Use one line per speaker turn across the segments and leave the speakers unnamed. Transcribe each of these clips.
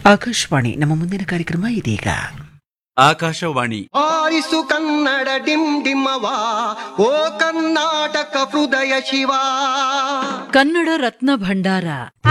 ಆಕಾಶವಾಣಿ ನಮ್ಮ ಮುಂದಿನ ಕಾರ್ಯಕ್ರಮ ಇದೀಗ
ಆಕಾಶವಾಣಿ
ಆರಿಸು ಕನ್ನಡ ಡಿಮ್ ಡಿಮ್ಮವ ಓ ಕರ್ನಾಟಕ ಹೃದಯ ಶಿವ
ಕನ್ನಡ ರತ್ನ ಭಂಡಾರ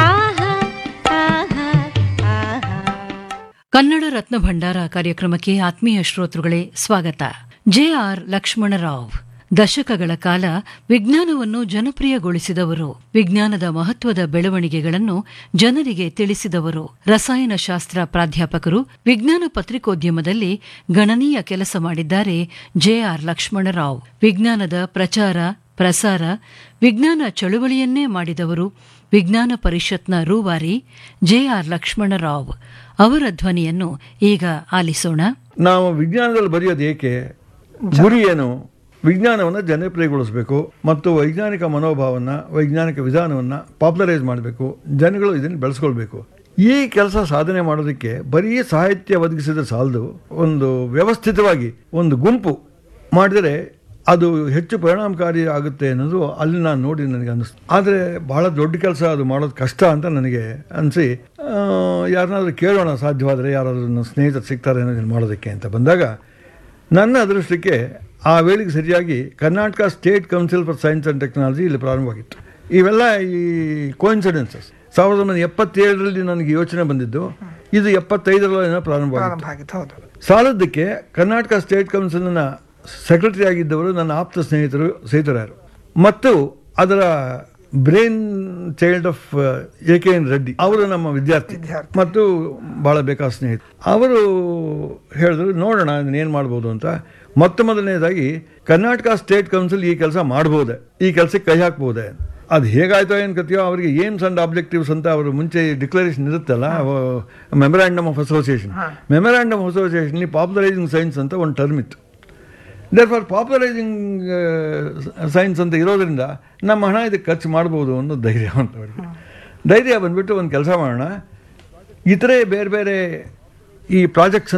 ಕನ್ನಡ ರತ್ನ ಭಂಡಾರ ಕಾರ್ಯಕ್ರಮಕ್ಕೆ ಆತ್ಮೀಯ ಶ್ರೋತೃಗಳೇ ಸ್ವಾಗತ ಜೆ ಆರ್ ಲಕ್ಷ್ಮಣರಾವ್ ದಶಕಗಳ ಕಾಲ ವಿಜ್ಞಾನವನ್ನು ಜನಪ್ರಿಯಗೊಳಿಸಿದವರು ವಿಜ್ಞಾನದ ಮಹತ್ವದ ಬೆಳವಣಿಗೆಗಳನ್ನು ಜನರಿಗೆ ತಿಳಿಸಿದವರು ರಸಾಯನಶಾಸ್ತ್ರ ಪ್ರಾಧ್ಯಾಪಕರು ವಿಜ್ಞಾನ ಪತ್ರಿಕೋದ್ಯಮದಲ್ಲಿ ಗಣನೀಯ ಕೆಲಸ ಮಾಡಿದ್ದಾರೆ ಜೆ ಆರ್ ಲಕ್ಷ್ಮಣರಾವ್ ವಿಜ್ಞಾನದ ಪ್ರಚಾರ ಪ್ರಸಾರ ವಿಜ್ಞಾನ ಚಳುವಳಿಯನ್ನೇ ಮಾಡಿದವರು ವಿಜ್ಞಾನ ಪರಿಷತ್ನ ರೂವಾರಿ ಜೆ ಆರ್ ಲಕ್ಷ್ಮಣರಾವ್ ಅವರ ಧ್ವನಿಯನ್ನು ಈಗ ಆಲಿಸೋಣ
ನಾವು ವಿಜ್ಞಾನದಲ್ಲಿ ಬರೆಯೋದು ಏಕೆ ಗುರಿ ಏನು ವಿಜ್ಞಾನವನ್ನು ಜನಪ್ರಿಯಗೊಳಿಸಬೇಕು ಮತ್ತು ವೈಜ್ಞಾನಿಕ ಮನೋಭಾವವನ್ನು ವೈಜ್ಞಾನಿಕ ವಿಧಾನವನ್ನು ಪಾಪ್ಯುಲರೈಸ್ ಮಾಡಬೇಕು ಜನಗಳು ಇದನ್ನು ಬೆಳೆಸ್ಕೊಳ್ಬೇಕು ಈ ಕೆಲಸ ಸಾಧನೆ ಮಾಡೋದಕ್ಕೆ ಬರೀ ಸಾಹಿತ್ಯ ಒದಗಿಸಿದ ಸಾಲದು ಒಂದು ವ್ಯವಸ್ಥಿತವಾಗಿ ಒಂದು ಗುಂಪು ಮಾಡಿದರೆ ಅದು ಹೆಚ್ಚು ಪರಿಣಾಮಕಾರಿ ಆಗುತ್ತೆ ಅನ್ನೋದು ಅಲ್ಲಿ ನಾನು ನೋಡಿ ನನಗೆ ಅನ್ನಿಸ್ತು ಆದರೆ ಭಾಳ ದೊಡ್ಡ ಕೆಲಸ ಅದು ಮಾಡೋದು ಕಷ್ಟ ಅಂತ ನನಗೆ ಅನಿಸಿ ಯಾರನ್ನಾದ್ರೂ ಕೇಳೋಣ ಸಾಧ್ಯವಾದರೆ ಯಾರಾದರೂ ನನ್ನ ಸ್ನೇಹಿತರು ಸಿಗ್ತಾರೆ ಅನ್ನೋದನ್ನು ಮಾಡೋದಕ್ಕೆ ಅಂತ ಬಂದಾಗ ನನ್ನ ಅದೃಷ್ಟಕ್ಕೆ ಆ ವೇಳೆಗೆ ಸರಿಯಾಗಿ Karnataka state council for science and technology ಇಲ್ಲಿ ಪ್ರಾರಂಭವಾಗಿತ್ತು ಇವೆಲ್ಲ ಈ ಕೋಇನ್ಸಿಡೆನ್ಸಸ್ ಸಾವಿರದ ಒಂಬೈನೂರ ಎಪ್ಪತ್ತೇಳರಲ್ಲಿ ನನಗೆ ಯೋಚನೆ ಬಂದಿದ್ದು ಇದು ಎಪ್ಪತ್ತೈದರಲ್ಲಿ ಏನೋ ಪ್ರಾರಂಭವಾಗಿತ್ತು ಸಾಲದ್ದಕ್ಕೆ ಕರ್ನಾಟಕ ಸ್ಟೇಟ್ ಕೌನ್ಸಿಲ್ನ ಸೆಕ್ರೆಟರಿ ಆಗಿದ್ದವರು ನನ್ನ ಆಪ್ತ ಸ್ನೇಹಿತರು ಸೇತುರಾಯರು ಮತ್ತು ಅದರ brain child of A K N Reddy ಅವರು ನಮ್ಮ ವಿದ್ಯಾರ್ಥಿ ಮತ್ತು ಭಾಳ ಬೇಕಾದ ಸ್ನೇಹಿತ ಅವರು ಹೇಳಿದ್ರು ನೋಡೋಣ ಏನು ಮಾಡ್ಬೋದು ಅಂತ ಮೊತ್ತ ಮೊದಲನೇದಾಗಿ ಕರ್ನಾಟಕ ಸ್ಟೇಟ್ ಕೌನ್ಸಿಲ್ ಈ ಕೆಲಸ ಮಾಡ್ಬೋದೆ ಈ ಕೆಲಸಕ್ಕೆ ಕೈ ಹಾಕ್ಬೋದೆ ಅದು ಹೇಗಾಯ್ತೋ ಏನು ಕಥೆಯೋ ಅವರಿಗೆ ಏಮ್ಸ್ ಅಂಡ್ ಆಬ್ಜೆಕ್ಟಿವ್ಸ್ ಅಂತ ಅವರು ಮುಂಚೆ ಡಿಕ್ಲರೇಷನ್ ಇರುತ್ತಲ್ಲ memorandum of association memorandum of association popularising science ಅಂತ ಒಂದು ಟರ್ಮ್ ಇತ್ತು ದೇರ್ ಫಾರ್ ಪಾಪ್ಯುಲರೈಸಿಂಗ್ ಸೈನ್ಸ್ ಅಂತ ಇರೋದ್ರಿಂದ ನಮ್ಮ ಹಣ ಇದಕ್ಕೆ ಖರ್ಚು ಮಾಡ್ಬೋದು ಅನ್ನೋ ಧೈರ್ಯ ಅಂತ ಅವರಿಗೆ ಧೈರ್ಯ ಬಂದ್ಬಿಟ್ಟು ಒಂದು ಕೆಲಸ ಮಾಡೋಣ ಇತರೆ ಬೇರೆ ಬೇರೆ ಈ ಪ್ರಾಜೆಕ್ಟ್ಸ್